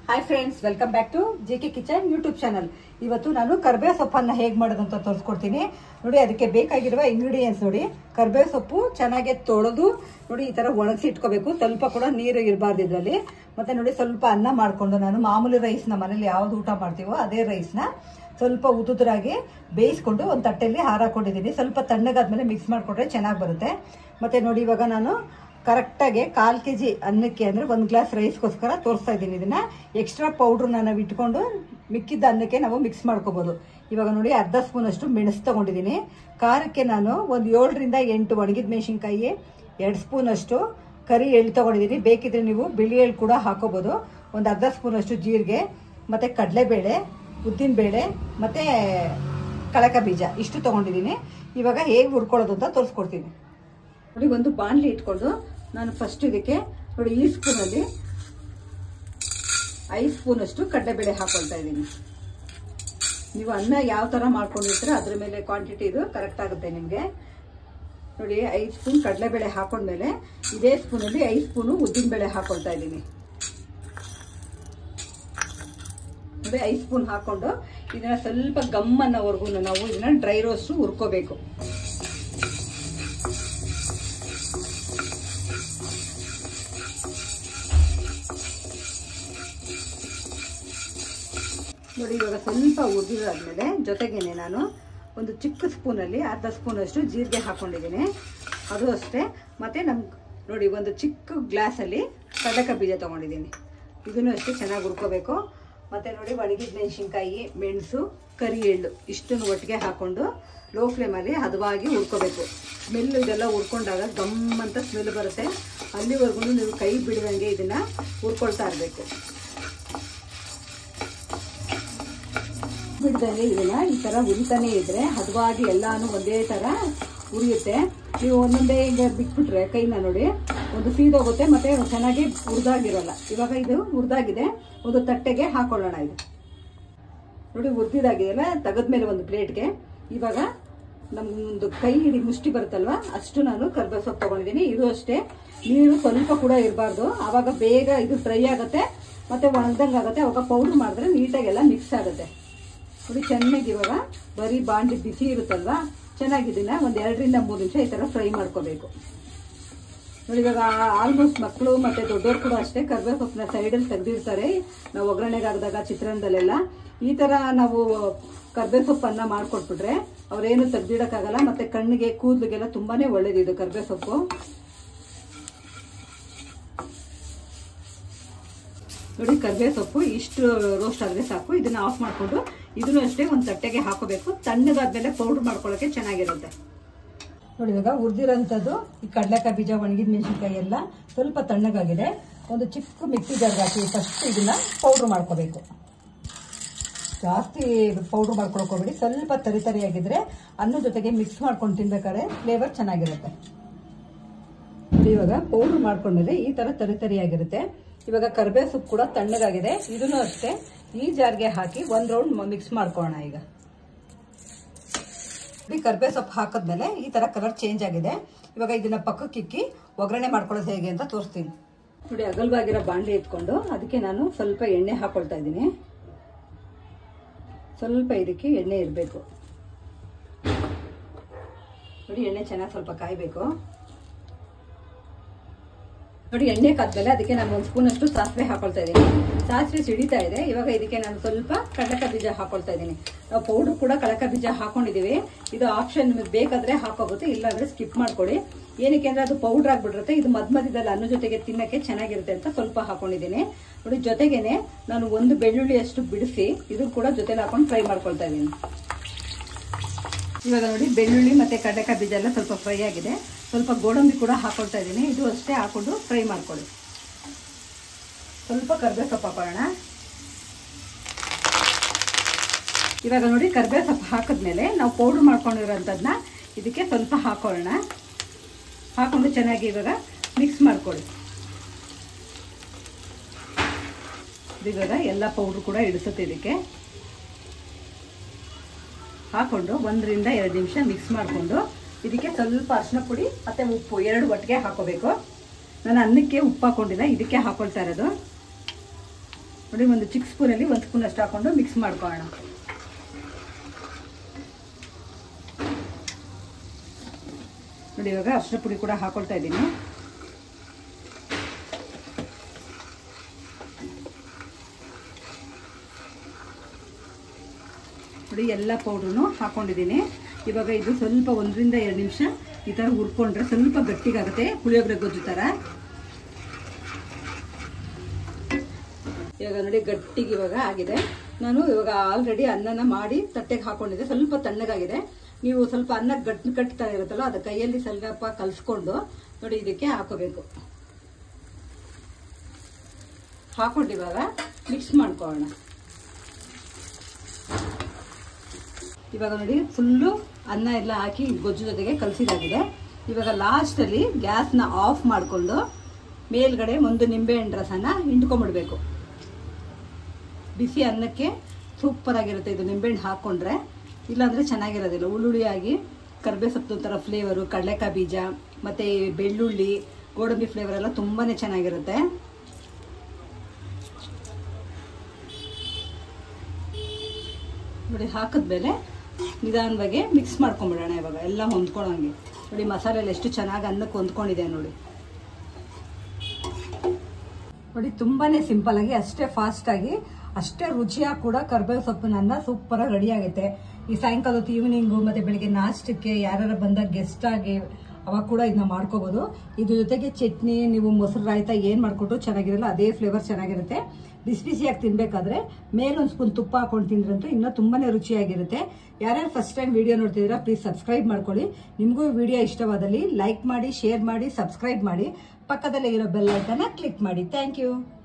hi friends welcome back to G K kitchen YouTube channel ಇವತ್ತು ನಾನು ಕರ್ಬೇವು ಸೊಪ್ಪನ್ನ ಹೇಗೆ ಮಾಡೋದು ಅಂತ ತೋರಿಸ್ಕೊಡ್ತೀನಿ ನೋಡಿ ಅದಕ್ಕೆ ಬೇಕಾಗಿರುವ ಇಂಗ್ರೀಡಿಯೆಂಟ್ಸ್ ನೋಡಿ ಕರ್ಬೇವು ಸೊಪ್ಪು ಚೆನ್ನಾಗಿ ತೊಳೆದು ನೋಡಿ ಈ ತರ ಒಣಗಿಸಿ ಇಟ್ಕೋಬೇಕು ಸ್ವಲ್ಪ ಕೂಡ ನೀರು ಇರಬಾರ್ದು ಇದರಲ್ಲಿ ಮತ್ತೆ ನೋಡಿ ಸ್ವಲ್ಪ ಅನ್ನ ಮಾಡ್ಕೊಂಡು ನಾನು ಮಾಮೂಲಿ ರೈಸ್ ನಮ್ಮ ಮನೇಲಿ ಯಾವ್ದು ಊಟ ಮಾಡ್ತೀವೋ ಅದೇ ರೈಸ್ನ ಸ್ವಲ್ಪ ಉದುರಾಗಿ ಬೇಯಿಸ್ಕೊಂಡು ಒಂದು ತಟ್ಟೆಯಲ್ಲಿ ಹಾರಾಕೊಂಡಿದ್ದೀನಿ ಸ್ವಲ್ಪ ತಣ್ಣಗಾದ್ಮೇಲೆ ಮಿಕ್ಸ್ ಮಾಡಿಕೊಂಡ್ರೆ ಚೆನ್ನಾಗಿ ಬರುತ್ತೆ ಮತ್ತೆ ನೋಡಿ ಇವಾಗ ನಾನು ಕರೆಕ್ಟಾಗಿ ಕಾಲು ಕೆ ಜಿ ಅನ್ನಕ್ಕೆ ಅಂದರೆ ಒಂದು ಗ್ಲಾಸ್ ರೈಸ್ಗೋಸ್ಕರ ತೋರಿಸ್ತಾ ಇದ್ದೀನಿ ಇದನ್ನ ಎಕ್ಸ್ಟ್ರಾ ಪೌಡ್ರನ್ನ ನಾವು ಇಟ್ಕೊಂಡು ಮಿಕ್ಕಿದ್ದ ಅನ್ನಕ್ಕೆ ನಾವು ಮಿಕ್ಸ್ ಮಾಡ್ಕೋಬೋದು ಇವಾಗ ನೋಡಿ ಅರ್ಧ ಸ್ಪೂನ್ ಅಷ್ಟು ಮೆಣಸು ತಗೊಂಡಿದ್ದೀನಿ ಖಾರಕ್ಕೆ ನಾನು ಒಂದು ಏಳರಿಂದ ಎಂಟು ಒಣಗಿದ ಮೆಣಸಿನ್ಕಾಯಿ ಎರಡು ಸ್ಪೂನ್ ಅಷ್ಟು ಕರಿ ಎಳ್ಳು ತಗೊಂಡಿದ್ದೀನಿ ಬೇಕಿದ್ರೆ ನೀವು ಬಿಳಿ ಎಳ್ಳು ಕೂಡ ಹಾಕೋಬೋದು ಒಂದು ಅರ್ಧ ಸ್ಪೂನ್ ಅಷ್ಟು ಜೀರಿಗೆ ಮತ್ತು ಕಡಲೆಬೇಳೆ ಉದ್ದಿನಬೇಳೆ ಮತ್ತು ಕಳಕ ಬೀಜ ಇಷ್ಟು ತೊಗೊಂಡಿದ್ದೀನಿ ಇವಾಗ ಹೇಗೆ ಹುರ್ಕೊಳ್ಳೋದು ಅಂತ ತೋರಿಸ್ಕೊಡ್ತೀನಿ ನೋಡಿ ಒಂದು ಬಾಣಲಿ ಇಟ್ಕೊಂಡು ನಾನು ಫಸ್ಟ್ ಇದಕ್ಕೆ ನೋಡಿ ಈ ಸ್ಪೂನಲ್ಲಿ ಐದು ಸ್ಪೂನ್ ಅಷ್ಟು ಕಡಲೆಬೇಳೆ ಹಾಕೊಳ್ತಾ ಇದ್ದೀನಿ ನೀವು ಅನ್ನ ಯಾವ ಥರ ಮಾಡ್ಕೊಂಡಿರ್ತೀರ ಅದ್ರ ಮೇಲೆ ಕ್ವಾಂಟಿಟಿ ಇದು ಕರೆಕ್ಟ್ ಆಗುತ್ತೆ ನಿಮಗೆ ನೋಡಿ ಐದು ಸ್ಪೂನ್ ಕಡಲೆಬೇಳೆ ಹಾಕೊಂಡ್ಮೇಲೆ ಇದೇ ಸ್ಪೂನಲ್ಲಿ ಐದು ಸ್ಪೂನು ಉದ್ದಿನಬೇಳೆ ಹಾಕೊಳ್ತಾ ಇದ್ದೀನಿ ನೋಡಿ ಐದು ಸ್ಪೂನ್ ಹಾಕೊಂಡು ಇದನ್ನ ಸ್ವಲ್ಪ ಗಮ್ ಅನ್ನೋವರೆಗೂ ನಾವು ಇದನ್ನ ಡ್ರೈ ರೋಸ್ಟ್ ಹುರ್ಕೋಬೇಕು ನೋಡಿ ಇವಾಗ ಸ್ವಲ್ಪ ಹುರಿದಿದ್ದಾದ್ಮೇಲೆ ಜೊತೆಗೇನೆ ನಾನು ಒಂದು ಚಿಕ್ಕ ಸ್ಪೂನಲ್ಲಿ ಅರ್ಧ ಸ್ಪೂನ್ ಅಷ್ಟು ಜೀರಿಗೆ ಹಾಕೊಂಡಿದ್ದೀನಿ ಅದು ಅಷ್ಟೇ ಮತ್ತೆ ನಮ್ ನೋಡಿ ಒಂದು ಚಿಕ್ಕ ಗ್ಲಾಸಲ್ಲಿ ಕಡಕ ಬೀಜ ತೊಗೊಂಡಿದ್ದೀನಿ ಇದನ್ನು ಅಷ್ಟೇ ಚೆನ್ನಾಗಿ ಹುರ್ಕೋಬೇಕು ಮತ್ತೆ ನೋಡಿ ಒಣಗಿದ ಮೆಣಸಿನ್ಕಾಯಿ ಮೆಣಸು ಕರಿ ಎಳ್ಳು ಇಷ್ಟನ್ನು ಒಟ್ಟಿಗೆ ಹಾಕೊಂಡು ಲೋ ಫ್ಲೇಮಲ್ಲಿ ಹದವಾಗಿ ಹುರ್ಕೋಬೇಕು ಸ್ಮೆಲ್ ಇದೆಲ್ಲ ಹುರ್ಕೊಂಡಾಗ ಗಮ್ ಅಂತ ಸ್ಮೆಲ್ ಬರುತ್ತೆ ಅಲ್ಲಿವರೆಗೂ ನೀವು ಕೈ ಬಿಡುವಂಗೆ ಇದನ್ನು ಹುರ್ಕೊಳ್ತಾ ಇರಬೇಕು ಬಿಡ್ದಂಗೆ ಇದನ್ನ ಈ ತರ ಉರಿತಾನೆ ಇದ್ರೆ ಹದವಾಗಿ ಎಲ್ಲಾನು ಒಂದೇ ತರ ಉರಿಯುತ್ತೆ ನೀವು ಒಂದೊಂದೇ ಈಗ ಬಿಟ್ಬಿಟ್ರೆ ಕೈನ ನೋಡಿ ಒಂದು ಸೀದೋಗುತ್ತೆ ಮತ್ತೆ ಚೆನ್ನಾಗಿ ಹುರಿದಾಗಿರಲ್ಲ ಇವಾಗ ಇದು ಹುರಿದಾಗಿದೆ ಒಂದು ತಟ್ಟೆಗೆ ಹಾಕೊಳ್ಳೋಣ ಇದು ನೋಡಿ ಹುರಿದಿದಾಗಿದೆಯಲ್ಲ ತೆಗೆದ್ಮೇಲೆ ಒಂದು ಪ್ಲೇಟ್ಗೆ ಇವಾಗ ನಮ್ದು ಕೈ ಹಿಡಿ ಮುಷ್ಟಿ ಬರುತ್ತಲ್ವಾ ಅಷ್ಟು ನಾನು ಕರ್ಬೇವು ಸೊಪ್ಪು ತಗೊಂಡಿದ್ದೀನಿ ಇದು ಅಷ್ಟೇ ನೀರು ಸ್ವಲ್ಪ ಕೂಡ ಇರಬಾರ್ದು ಆವಾಗ ಬೇಗ ಇದು ಫ್ರೈ ಆಗುತ್ತೆ ಮತ್ತೆ ಒಣಗ್ದಂಗೆ ಆಗುತ್ತೆ ಅವಾಗ ಪೌಡ್ರ್ ಮಾಡಿದ್ರೆ ನೀಟಾಗೆಲ್ಲ ಮಿಕ್ಸ್ ಆಗುತ್ತೆ ನೋಡಿ ಚೆನ್ನಾಗಿ ಇವಾಗ ಬರೀ ಬಾಂಡಿ ಬಿಸಿ ಇರುತ್ತಲ್ವಾ ಚೆನ್ನಾಗಿದ್ದೀನ ಒಂದು ಎರಡರಿಂದ ಮೂರು ನಿಮಿಷ ಈ ಥರ ಫ್ರೈ ಮಾಡ್ಕೋಬೇಕು ನೋಡಿ ಇವಾಗ ಆಲ್ಮೋಸ್ಟ್ ಮಕ್ಕಳು ಮತ್ತೆ ದೊಡ್ಡವರು ಕೂಡ ಅಷ್ಟೇ ಕರ್ಬೇವು ಸೊಪ್ಪನ್ನ ಸೈಡಲ್ಲಿ ತೆಗೆದಿರ್ತಾರೆ ನಾವು ಒಗ್ಗರಣೆಗೆ ಹಾಕಿದಾಗ ಚಿತ್ರಾನ್ನದಲ್ಲೆಲ್ಲ ಈ ಥರ ನಾವು ಕರ್ಬೇವು ಸೊಪ್ಪನ್ನ ಮಾಡ್ಕೊಟ್ಬಿಟ್ರೆ ಅವ್ರೇನು ತೆಗ್ದಿಡಕ್ಕಾಗಲ್ಲ ಮತ್ತೆ ಕಣ್ಣಿಗೆ ಕೂದಲಿಗೆಲ್ಲ ತುಂಬಾನೇ ಒಳ್ಳೇದಿದು ಕರ್ಬೇವು ಸೊಪ್ಪು ನೋಡಿ ಕರ್ಬೇವು ಸೊಪ್ಪು ಇಷ್ಟು ರೋಸ್ಟ್ ಆದರೆ ಸಾಕು ಇದನ್ನ ಆಫ್ ಮಾಡಿಕೊಂಡು ಇದನ್ನು ಅಷ್ಟೇ ಒಂದು ತಟ್ಟೆಗೆ ಹಾಕೋಬೇಕು ತಣ್ಣಗಾದ್ಮೇಲೆ ಪೌಡರ್ ಮಾಡ್ಕೊಳ್ಳೋಕೆ ಚೆನ್ನಾಗಿರುತ್ತೆ ನೋಡಿ ಇವಾಗ ಹುರಿದಿರೋಂಥದ್ದು ಈ ಕಡಲೆಕಾಯಿ ಬೀಜ ಒಣಗಿದ ಮೆಣಸಿನ್ಕಾಯಿ ಎಲ್ಲ ಸ್ವಲ್ಪ ತಣ್ಣಗಾಗಿದೆ ಒಂದು ಚಿಕ್ಕ ಮಿಕ್ಸಿ ಜಾರ್ಗೆ ಹಾಕಿ ಫಸ್ಟ್ ಇದನ್ನ ಪೌಡ್ರ್ ಮಾಡ್ಕೋಬೇಕು ಜಾಸ್ತಿ ಪೌಡ್ರ್ ಮಾಡ್ಕೊಳಕೋಬೇಡಿ ಸ್ವಲ್ಪ ತರಿ ತರಿಯಾಗಿದ್ರೆ ಅನ್ನ ಜೊತೆಗೆ ಮಿಕ್ಸ್ ಮಾಡ್ಕೊಂಡು ತಿನ್ಬೇಕಾದ್ರೆ ಫ್ಲೇವರ್ ಚೆನ್ನಾಗಿರುತ್ತೆ ಇವಾಗ ಪೌಡ್ರ್ ಮಾಡ್ಕೊಂಡ್ಮೇಲೆ ಈ ತರ ತರಿ ತರಿಯಾಗಿರುತ್ತೆ ಇವಾಗ ಕರ್ಬೇವು ಸೊಪ್ಪು ಕೂಡ ತಣ್ಣಗಾಗಿದೆ ಇದನ್ನು ಅಷ್ಟೇ ಈ ಜಾರ್ಗೆ ಹಾಕಿ ಒಂದ್ ರೌಂಡ್ ಮಿಕ್ಸ್ ಮಾಡ್ಕೊಳ್ಳೋಣ ಈಗ ಈ ಕರ್ಬೇವು ಸೊಪ್ಪು ಹಾಕಿದ್ಮೇಲೆ ಈ ತರ ಕಲರ್ ಚೇಂಜ್ ಆಗಿದೆ ಇವಾಗ ಇದನ್ನ ಪಕ್ಕಕ್ಕೆ ಇಕ್ಕಿ ಒಗ್ಗರಣೆ ಮಾಡ್ಕೊಳ್ಳೋದು ಹೇಗೆ ಅಂತ ತೋರಿಸ್ತೀನಿ ನೋಡಿ ಅಗಲವಾಗಿರೋ ಬಾಂಡೆ ಇಟ್ಕೊಂಡು ಅದಕ್ಕೆ ನಾನು ಸ್ವಲ್ಪ ಎಣ್ಣೆ ಹಾಕೊಳ್ತಾ ಇದ್ದೀನಿ ಸ್ವಲ್ಪ ಇದಕ್ಕೆ ಎಣ್ಣೆ ಇರಬೇಕು ನೋಡಿ ಎಣ್ಣೆ ಚೆನ್ನಾಗಿ ಸ್ವಲ್ಪ ಕಾಯಬೇಕು ನೋಡಿ ಎಣ್ಣೆ ಕಾದ್ಮೇಲೆ ಅದಕ್ಕೆ ನಾನು ಒಂದು ಸ್ಪೂನ್ ಅಷ್ಟು ಸಾಸಿವೆ ಹಾಕೊಳ್ತಾ ಇದ್ದೀನಿ ಸಾಸಿವೆ ಸಿಡಿತಾ ಇದೆ ಇವಾಗ ಇದಕ್ಕೆ ನಾನು ಸ್ವಲ್ಪ ಕಡಕ ಬೀಜ ಹಾಕೊಳ್ತಾ ಇದ್ದೀನಿ ನಾವು ಪೌಡರ್ ಕೂಡ ಕಡಕ ಬೀಜ ಹಾಕೊಂಡಿದೀವಿ ಇದು ಆಪ್ಷನ್ ನಿಮಗೆ ಬೇಕಾದ್ರೆ ಹಾಕೋಬಹುದು ಇಲ್ಲಾಂದ್ರೆ ಸ್ಕಿಪ್ ಮಾಡ್ಕೊಳ್ಳಿ ಏನಕ್ಕೆ ಅಂದ್ರೆ ಅದು ಪೌಡರ್ ಆಗ್ಬಿಟ್ಟಿರುತ್ತೆ ಇದು ಮಧ್ಯ ಮಧ್ಯದಲ್ಲಿ ಅನ್ನ ಜೊತೆಗೆ ತಿನ್ನಕ್ಕೆ ಚೆನ್ನಾಗಿರುತ್ತೆ ಅಂತ ಸ್ವಲ್ಪ ಹಾಕೊಂಡಿದ್ದೀನಿ ನೋಡಿ ಜೊತೆಗೇನೆ ನಾನು ಒಂದು ಬೆಳ್ಳುಳ್ಳಿ ಅಷ್ಟು ಬಿಡಿಸಿ ಇದು ಕೂಡ ಜೊತೆಲಿ ಹಾಕೊಂಡು ಫ್ರೈ ಮಾಡ್ಕೊಳ್ತಾ ಇದ್ದೀನಿ ಇವಾಗ ನೋಡಿ ಬೆಳ್ಳುಳ್ಳಿ ಮತ್ತೆ ಕಡಲೆಕಾಯಿ ಬೀಜ ಎಲ್ಲ ಸ್ವಲ್ಪ ಫ್ರೈ ಆಗಿದೆ ಸ್ವಲ್ಪ ಗೋಡಂಬಿ ಕೂಡ ಹಾಕೊಳ್ತಾ ಇದ್ದೀನಿ ಇದು ಅಷ್ಟೇ ಹಾಕೊಂಡು ಫ್ರೈ ಮಾಡ್ಕೊಳ್ಳಿ ಸ್ವಲ್ಪ ಕರ್ಬೇವು ಸೊಪ್ಪು ಹಾಕೊಳ್ಳೋಣ ಇವಾಗ ನೋಡಿ ಕರ್ಬೇವು ಸೊಪ್ಪು ಹಾಕಿದ್ಮೇಲೆ ನಾವು ಪೌಡ್ರ್ ಮಾಡ್ಕೊಂಡಿರೋಂಥದ್ದನ್ನ ಇದಕ್ಕೆ ಸ್ವಲ್ಪ ಹಾಕೊಳ್ಳೋಣ ಹಾಕೊಂಡು ಚೆನ್ನಾಗಿ ಇವಾಗ ಮಿಕ್ಸ್ ಮಾಡ್ಕೊಳ್ಳಿ ಇವಾಗ ಎಲ್ಲ ಪೌಡ್ರ್ ಕೂಡ ಇಡಿಸುತ್ತೆ ಇದಕ್ಕೆ ಹಾಕೊಂಡು ಒಂದರಿಂದ ಎರಡು ನಿಮಿಷ ಮಿಕ್ಸ್ ಮಾಡಿಕೊಂಡು ಇದಕ್ಕೆ ಸ್ವಲ್ಪ ಅರಿಶಿನ ಪುಡಿ ಮತ್ತು ಉಪ್ಪು ಎರಡು ಒಟ್ಟಿಗೆ ಹಾಕೋಬೇಕು ನಾನು ಅನ್ನಕ್ಕೆ ಉಪ್ಪು ಹಾಕೊಂಡಿಲ್ಲ ಇದಕ್ಕೆ ಹಾಕೊಳ್ತಾ ಇರೋದು ನೋಡಿ ಒಂದು ಚಿಕ್ಕ ಸ್ಪೂನಲ್ಲಿ ಒಂದು ಸ್ಪೂನ್ ಅಷ್ಟು ಹಾಕೊಂಡು ಮಿಕ್ಸ್ ಮಾಡ್ಕೊಳ್ಳೋಣ ನೋಡಿ ಇವಾಗ ಅರ್ಶಿನ ಪುಡಿ ಕೂಡ ಹಾಕೊಳ್ತಾ ಇದ್ದೀನಿ ನೋಡಿ ಎಲ್ಲ ಪೌಡ್ರೂ ಹಾಕೊಂಡಿದ್ದೀನಿ ಇವಾಗ ಇದು ಸ್ವಲ್ಪ ಒಂದರಿಂದ ಎರಡು ನಿಮಿಷ ಈ ಥರ ಹುರ್ಕೊಂಡ್ರೆ ಸ್ವಲ್ಪ ಗಟ್ಟಿಗಾಗುತ್ತೆ ಪುಳಿಯೋಗರೆ ಗೊಜ್ಜು ಥರ ಇವಾಗ ನೋಡಿ ಗಟ್ಟಿಗೆ ಇವಾಗ ಆಗಿದೆ ನಾನು ಇವಾಗ ಆಲ್ರೆಡಿ ಅನ್ನನ ಮಾಡಿ ತಟ್ಟೆಗೆ ಹಾಕೊಂಡಿದ್ದೆ ಸ್ವಲ್ಪ ತಣ್ಣಗಾಗಿದೆ ನೀವು ಸ್ವಲ್ಪ ಅನ್ನ ಗಟ್ಟಿ ಗಟ್ಟಿ ಥರ ಇರುತ್ತಲ್ಲ ಅದು ಕೈಯಲ್ಲಿ ಸ್ವಲ್ಪ ಕಲಿಸ್ಕೊಂಡು ನೋಡಿ ಇದಕ್ಕೆ ಹಾಕೋಬೇಕು ಹಾಕೊಂಡು ಇವಾಗ ಮಿಕ್ಸ್ ಮಾಡ್ಕೊಳ್ಳೋಣ ಇವಾಗ ನೋಡಿ ಫುಲ್ಲು ಅನ್ನ ಎಲ್ಲ ಹಾಕಿ ಗೊಜ್ಜು ಜೊತೆಗೆ ಕಲಸಿದಾಗಿದೆ ಇವಾಗ ಲಾಸ್ಟಲ್ಲಿ ಗ್ಯಾಸ್ನ ಆಫ್ ಮಾಡಿಕೊಂಡು ಮೇಲ್ಗಡೆ ಒಂದು ನಿಂಬೆಹಣ್ಣು ರಸನ ಹಿಂಡ್ಕೊಂಬಿಡ್ಬೇಕು ಬಿಸಿ ಅನ್ನಕ್ಕೆ ಸೂಪರ್ ಆಗಿರುತ್ತೆ ಇದು ನಿಂಬೆಹಣ್ಣು ಹಾಕ್ಕೊಂಡ್ರೆ ಇಲ್ಲಾಂದರೆ ಚೆನ್ನಾಗಿರೋದಿಲ್ಲ ಹುಳುಳಿಯಾಗಿ ಕರ್ಬೇ ಸೊಪ್ಪು ಥರ ಫ್ಲೇವರು ಕಡಲೆಕಾಯಿ ಬೀಜ ಮತ್ತು ಬೆಳ್ಳುಳ್ಳಿ ಗೋಡಂಬಿ ಫ್ಲೇವರ್ ಎಲ್ಲ ತುಂಬಾ ಚೆನ್ನಾಗಿರುತ್ತೆ ನೋಡಿ ಹಾಕಿದ್ಮೇಲೆ ನಿಧಾನವಾಗಿ ಮಿಕ್ಸ್ ಮಾಡ್ಕೊಂಬಿಡೋಣ ಇವಾಗ ಎಲ್ಲ ಹೊಂದ್ಕೊಳ್ಳೋಂಗೆ ನೋಡಿ ಮಸಾಲೆ ಎಲ್ಲ ಎಷ್ಟು ಚೆನ್ನಾಗಿ ಅನ್ನಕ್ಕೆ ಹೊಂದ್ಕೊಂಡಿದೆ ನೋಡಿ ನೋಡಿ ತುಂಬಾನೇ ಸಿಂಪಲ್ ಆಗಿ ಅಷ್ಟೇ ಫಾಸ್ಟ್ ಆಗಿ ಅಷ್ಟೇ ರುಚಿಯಾಗಿ ಕೂಡ ಕರ್ಬೇವು ಸೊಪ್ಪಿನ ಅನ್ನ ಸೂಪರ್ ಆಗಿ ರೆಡಿ ಆಗುತ್ತೆ ಈ ಸಾಯಂಕಾಲ ಹೊತ್ತು ಈವ್ನಿಂಗು ಮತ್ತೆ ಬೆಳಿಗ್ಗೆ ನಾಷ್ಟಕ್ಕೆ ಯಾರು ಬಂದಾಗ ಗೆಸ್ಟ್ ಆಗಿ ಅವಾಗ ಕೂಡ ಇದನ್ನ ಮಾಡ್ಕೋಬಹುದು ಇದ್ರ ಜೊತೆಗೆ ಚಟ್ನಿ ನೀವು ಮೊಸರು ರಾಯ್ತ ಏನ್ ಮಾಡ್ಕೊಟ್ಟು ಚೆನ್ನಾಗಿರಲ್ಲ ಅದೇ ಫ್ಲೇವರ್ ಚೆನ್ನಾಗಿರುತ್ತೆ ಬಿಸಿ ಬಿಸಿಯಾಗಿ ತಿನ್ಬೇಕಾದ್ರೆ ಮೇಲೊಂದು ಸ್ಪೂನ್ ತುಪ್ಪ ಹಾಕೊಂಡು ತಿಂದ್ರಂತೂ ಇನ್ನೂ ತುಂಬಾನೇ ರುಚಿಯಾಗಿರುತ್ತೆ ಯಾರ್ಯಾರು ಫಸ್ಟ್ ಟೈಮ್ ವಿಡಿಯೋ ನೋಡ್ತಿದ್ದೀರಾ ಪ್ಲೀಸ್ ಸಬ್ಸ್ಕ್ರೈಬ್ ಮಾಡ್ಕೊಳ್ಳಿ ನಿಮಗೂ ವಿಡಿಯೋ ಇಷ್ಟವಾದಲ್ಲಿ ಲೈಕ್ ಮಾಡಿ ಶೇರ್ ಮಾಡಿ ಸಬ್ಸ್ಕ್ರೈಬ್ ಮಾಡಿ ಪಕ್ಕದಲ್ಲೇ ಇರೋ ಬೆಲ್ ಐಕನ್ನ ಕ್ಲಿಕ್ ಮಾಡಿ ಥ್ಯಾಂಕ್ ಯು